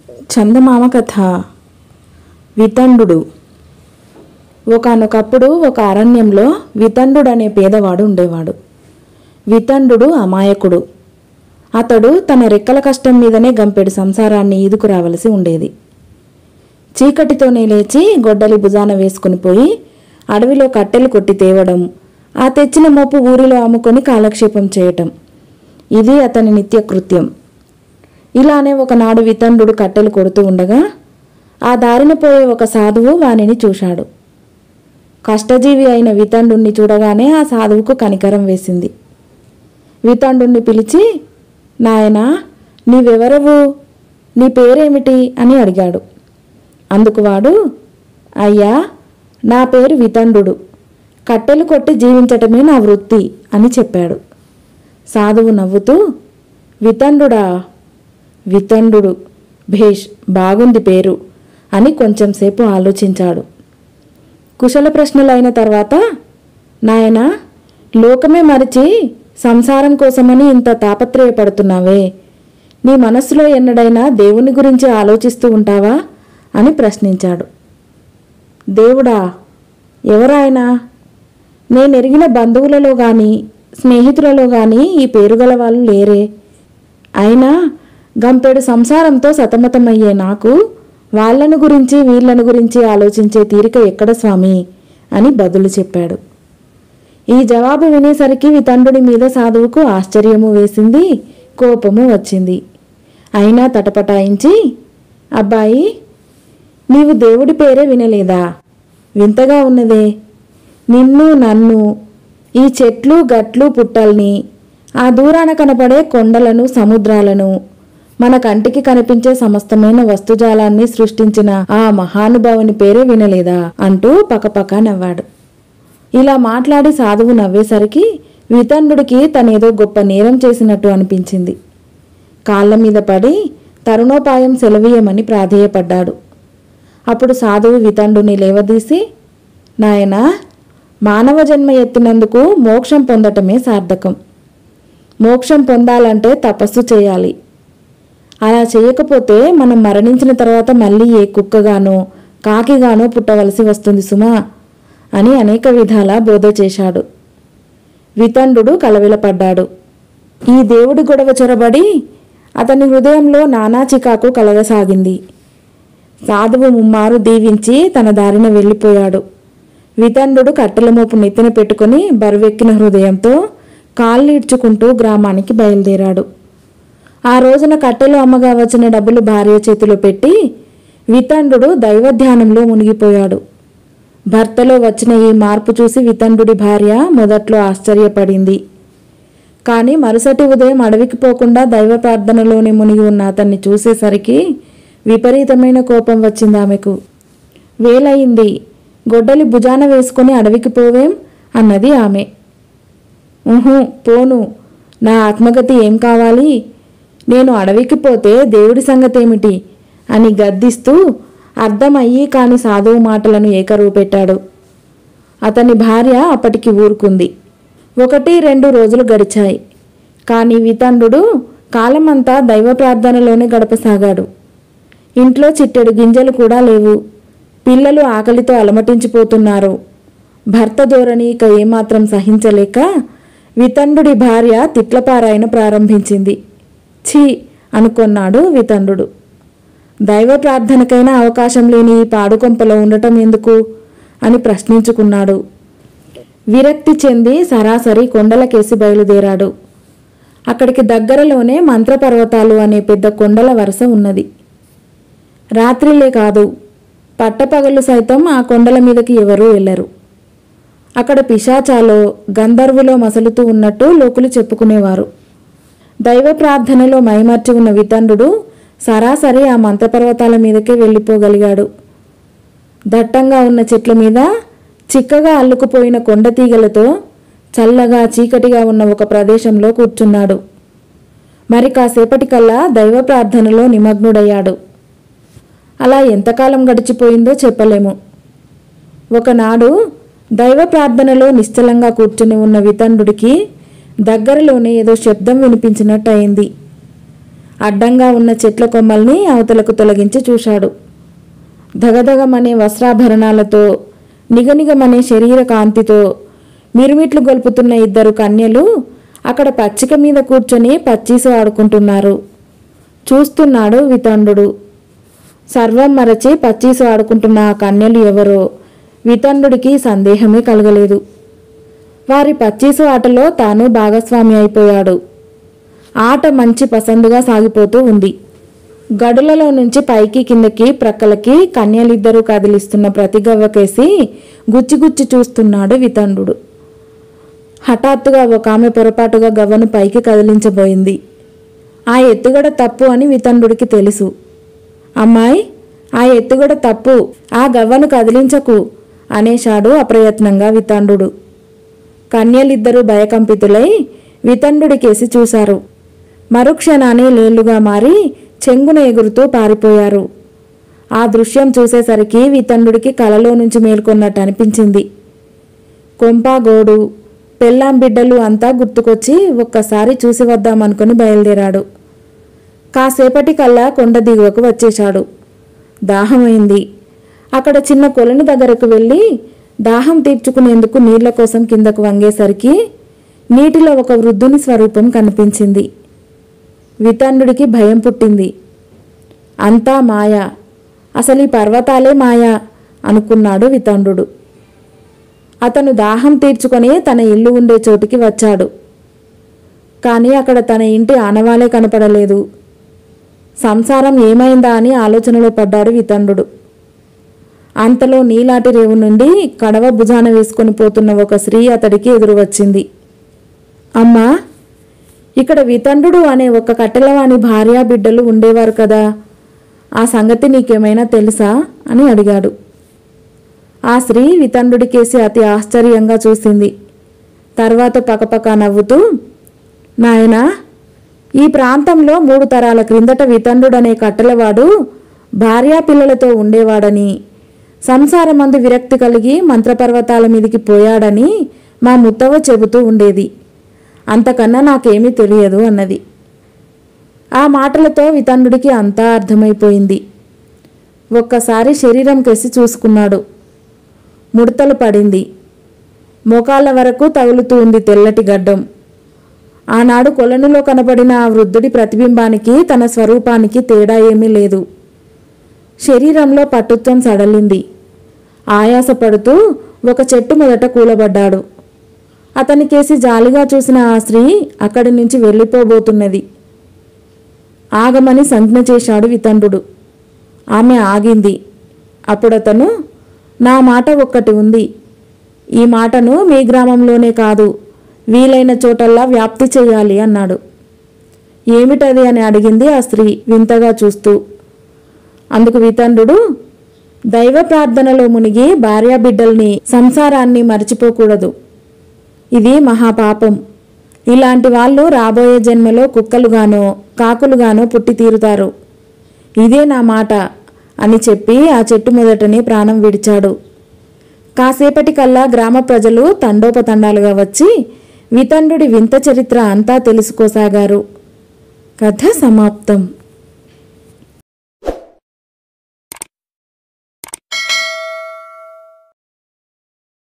చందమామ కథ వితండుడు ఒకానొకప్పుడు ఒక అరణ్యంలో వితండుడు అనే పేదవాడు ఉండేవాడు వితండుడు అమాయకుడు అతడు తన రెక్కల కష్టం మీదనే గంపెడు సంసారాన్ని ఈదుకురావలసి ఉండేది చీకటితోనే లేచి గొడ్డలి భుజాన వేసుకుని పోయి అడవిలో కట్టెలు కొట్టి తేవడం ఆ తెచ్చిన మోపు ఊరిలో అమ్ముకొని కాలక్షేపం చేయటం ఇది అతని నిత్యకృత్యం ఇలానే ఒకనాడు వితండుడు కట్టెలు కొడుతూ ఉండగా ఆ దారిన పోయే ఒక సాధువు వానిని చూశాడు కష్టజీవి అయిన వితండుణ్ణి చూడగానే ఆ సాధువుకు కనికరం వేసింది వితండుణ్ణి పిలిచి నాయనా నీవెవరవు నీ పేరేమిటి అని అడిగాడు అందుకు వాడు అయ్యా నా పేరు వితండుడు కట్టెలు కొట్టి జీవించటమే నా వృత్తి అని చెప్పాడు సాధువు నవ్వుతూ వితండుడా వితండుడు భేష్ బాగుంది పేరు అని కొంచెంసేపు ఆలోచించాడు కుశల ప్రశ్నలైన తర్వాత నాయనా లోకమే మరిచి సంసారం కోసమని ఇంత తాపత్రయపడుతున్నావే నీ మనస్సులో ఎన్నడైనా దేవుని గురించి ఆలోచిస్తూ ఉంటావా అని ప్రశ్నించాడు దేవుడా ఎవరాయనా నేను ఎరిగిన బంధువులలో గాని స్నేహితులలో గాని ఈ పేరు గల వాళ్ళు లేరే అయినా గంపెడు సంసారంతో సతమతమయ్యే నాకు వాళ్ళను గురించి వీళ్ళను గురించి ఆలోచించే తీరిక ఎక్కడ స్వామి అని బదులు చెప్పాడు ఈ జవాబు వినేసరికి వితండుడి మీద సాధువుకు ఆశ్చర్యము వేసింది కోపము వచ్చింది అయినా తటపటాయించి అబ్బాయి నీవు దేవుడి పేరే వినలేదా వింతగా ఉన్నదే నిన్ను నన్ను ఈ చెట్లు గట్లు పుట్టల్ని ఆ దూరాన కనపడే కొండలను సముద్రాలను మన కంటికి కనిపించే సమస్తమైన వస్తుజాలాన్ని సృష్టించిన ఆ మహానుభావుని పేరే వినలేదా అంటూ పకపక నవ్వాడు ఇలా మాట్లాడి సాధువు నవ్వేసరికి వితండుడికి తనేదో గొప్ప నేరం చేసినట్టు అనిపించింది కాళ్ళ మీద పడి తరుణోపాయం సెలవీయమని ప్రాధేయపడ్డాడు అప్పుడు సాధువు వితండుని లేవదీసి నాయనా మానవ జన్మ ఎత్తినందుకు మోక్షం పొందటమే సార్థకం మోక్షం పొందాలంటే తపస్సు చేయాలి అలా చేయకపోతే మనం మరణించిన తర్వాత మళ్ళీ ఏ కుక్కగానో కాకిగానో పుట్టవలసి వస్తుంది సుమా అని అనేక విధాల బోధ చేశాడు వితండుడు కలవిలపడ్డాడు ఈ దేవుడి గొడవ చొరబడి అతని హృదయంలో నానా చికాకు కలగసాగింది సాధువు ముమ్మారు దీవించి తన దారిన వెళ్ళిపోయాడు వితండుడు కట్టెల మోపు నెత్తిన పెట్టుకుని బరువెక్కిన హృదయంతో కాళ్ళీడ్చుకుంటూ గ్రామానికి బయలుదేరాడు ఆ రోజున కట్టెలు అమ్మగా వచ్చిన డబ్బులు భార్య చేతిలో పెట్టి వితండుడు దైవధ్యానంలో మునిగిపోయాడు భర్తలో వచ్చిన ఈ మార్పు చూసి వితండుడి భార్య మొదట్లో ఆశ్చర్యపడింది కానీ మరుసటి ఉదయం అడవికి పోకుండా దైవ ప్రార్థనలోనే మునిగి ఉన్న అతన్ని చూసేసరికి విపరీతమైన కోపం వచ్చింది ఆమెకు వేలయింది గొడ్డలి భుజాన వేసుకుని అడవికి పోవేం అన్నది ఆమె ఊహు పోను నా ఆత్మగతి ఏం కావాలి నేను అడవికి పోతే దేవుడి సంగతేమిటి అని గద్దిస్తూ అర్థమయ్యి కాని సాధువు మాటలను ఏకరువు పెట్టాడు అతని భార్య అప్పటికి ఊరుకుంది ఒకటి రెండు రోజులు గడిచాయి కానీ వితండుడు కాలమంతా దైవ ప్రార్థనలోనే గడపసాగాడు ఇంట్లో చిట్టెడు గింజలు కూడా లేవు పిల్లలు ఆకలితో అలమటించిపోతున్నారు భర్త ధోరణి ఇక ఏమాత్రం సహించలేక వితండుడి భార్య తిట్లపారాయన ప్రారంభించింది ఛీ అనుకొన్నాడు వితండుడు దైవ ప్రార్థనకైనా అవకాశం లేని ఈ పాడుకొంపలో ఉండటం ఎందుకు అని ప్రశ్నించుకున్నాడు విరక్తి చెంది సరాసరి కొండలకేసి బయలుదేరాడు అక్కడికి దగ్గరలోనే మంత్రపర్వతాలు అనే పెద్ద కొండల వరుస ఉన్నది రాత్రిలే కాదు పట్టపగలు సైతం ఆ కొండల మీదకి ఎవరూ వెళ్ళరు అక్కడ పిశాచాలో గంధర్వులో మసలుతూ ఉన్నట్టు లోకులు చెప్పుకునేవారు దైవ ప్రార్థనలో మైమర్చి ఉన్న వితండుడు సరాసరి ఆ మంత్రపర్వతాల మీదకే వెళ్ళిపోగలిగాడు దట్టంగా ఉన్న చెట్ల మీద చిక్కగా అల్లుకుపోయిన కొండ తీగలతో చల్లగా చీకటిగా ఉన్న ఒక ప్రదేశంలో కూర్చున్నాడు మరి కాసేపటికల్లా దైవ ప్రార్థనలో నిమగ్నుడయ్యాడు అలా ఎంతకాలం గడిచిపోయిందో చెప్పలేము ఒకనాడు దైవ ప్రార్థనలో నిశ్చలంగా కూర్చుని ఉన్న వితండుడికి దగ్గరలోనే ఏదో శబ్దం వినిపించినట్టు అయింది అడ్డంగా ఉన్న చెట్ల కొమ్మల్ని అవతలకు తొలగించి చూశాడు ధగధగమనే వస్త్రాభరణాలతో నిగనిగమనే శరీర కాంతితో మిరుమిట్లు గొలుపుతున్న ఇద్దరు కన్యలు అక్కడ పచ్చిక మీద కూర్చొని పచ్చీసు ఆడుకుంటున్నారు చూస్తున్నాడు వితండుడు సర్వం మరచి పచ్చీసు ఆడుకుంటున్న ఆ కన్యలు ఎవరో వితండుడికి సందేహమే కలగలేదు వారి పచ్చీసు ఆటలో తాను భాగస్వామి అయిపోయాడు ఆట మంచి పసందుగా సాగిపోతూ ఉంది గడులలో నుంచి పైకి కిందకి ప్రక్కలకి కన్యలిద్దరూ కదిలిస్తున్న ప్రతి గవ్వకేసి గుచ్చిగుచ్చి చూస్తున్నాడు వితండుడు హఠాత్తుగా ఒక ఆమె పొరపాటుగా గవ్వను పైకి కదిలించబోయింది ఆ ఎత్తుగడ తప్పు అని వితండుడికి తెలుసు అమ్మాయి ఆ ఎత్తుగడ తప్పు ఆ గవ్వను కదిలించకు అనేశాడు అప్రయత్నంగా వితండుడు కన్యలిద్దరూ భయకంపితులై వితండుడికేసి చూశారు మరుక్షణాన్ని లేళ్లుగా మారి చెంగున ఎగురుతూ పారిపోయారు ఆ దృశ్యం చూసేసరికి వితండుడికి కలలో నుంచి మేల్కొన్నట్టు అనిపించింది కొంపాగోడు పెళ్ళాం బిడ్డలు అంతా గుర్తుకొచ్చి ఒక్కసారి చూసి వద్దామనుకుని బయలుదేరాడు కాసేపటి కల్లా కొండ దిగువకు వచ్చేశాడు దాహమైంది అక్కడ చిన్న కొలను దగ్గరకు వెళ్ళి దాహం తీర్చుకునేందుకు నీళ్ల కోసం కిందకు వంగేసరికి నీటిలో ఒక వృద్ధుని స్వరూపం కనిపించింది వితండుడికి భయం పుట్టింది అంతా మాయ అసలు ఈ పర్వతాలే మాయ అనుకున్నాడు వితండుడు అతను దాహం తీర్చుకొని తన ఇల్లు ఉండే చోటికి వచ్చాడు కానీ అక్కడ తన ఇంటి ఆనవాలే కనపడలేదు సంసారం ఏమైందా అని ఆలోచనలో పడ్డాడు వితండుడు అంతలో నీలాటి రేవు నుండి కడవ భుజాన వేసుకొని పోతున్న ఒక స్త్రీ అతడికి ఎదురు వచ్చింది అమ్మా ఇక్కడ వితండుడు అనే ఒక కట్టెలవాని భార్యా బిడ్డలు ఉండేవారు కదా ఆ సంగతి నీకేమైనా తెలుసా అని అడిగాడు ఆ స్త్రీ వితండుడికేసి అతి ఆశ్చర్యంగా చూసింది తర్వాత పకపక నవ్వుతూ నాయనా ఈ ప్రాంతంలో మూడు తరాల క్రిందట వితండుడనే కట్టెలవాడు భార్యా పిల్లలతో ఉండేవాడని సంసారమందు విరక్తి కలిగి మంత్రపర్వతాల మీదికి పోయాడని మా ముత్తవ చెబుతూ ఉండేది అంతకన్నా నాకేమీ తెలియదు అన్నది ఆ మాటలతో వితండుడికి అంతా అర్థమైపోయింది ఒక్కసారి శరీరం కెసి చూసుకున్నాడు ముడతలు పడింది మోకాళ్ళ వరకు తగులుతూ ఉంది తెల్లటి గడ్డం ఆనాడు కొలనులో కనబడిన ఆ వృద్ధుడి ప్రతిబింబానికి తన స్వరూపానికి తేడా ఏమీ లేదు శరీరంలో పట్టుత్వం సడలింది ఆయాసపడుతూ ఒక చెట్టు మొదట కూలబడ్డాడు అతనికేసి జాలిగా చూసిన ఆ స్త్రీ అక్కడి నుంచి వెళ్ళిపోబోతున్నది ఆగమని సంజ్ఞ చేశాడు వితండుడు ఆమె ఆగింది అప్పుడతను నా మాట ఒక్కటి ఉంది ఈ మాటను మీ గ్రామంలోనే కాదు వీలైన చోటల్లా వ్యాప్తి చేయాలి అన్నాడు ఏమిటది అని అడిగింది ఆ స్త్రీ వింతగా చూస్తూ అందుకు వితండుడు దైవ ప్రార్థనలో మునిగి భార్యాబిడ్డల్ని సంసారాన్ని మర్చిపోకూడదు ఇది మహాపాపం ఇలాంటి వాళ్ళు రాబోయే జన్మలో కుక్కలుగానో కాకులుగానో పుట్టి తీరుతారు ఇదే నా మాట అని చెప్పి ఆ చెట్టు మొదటనే ప్రాణం విడిచాడు కాసేపటికల్లా గ్రామ ప్రజలు తండోపతండాలుగా వచ్చి వితండుడి వింత చరిత్ర అంతా తెలుసుకోసాగారు కథ సమాప్తం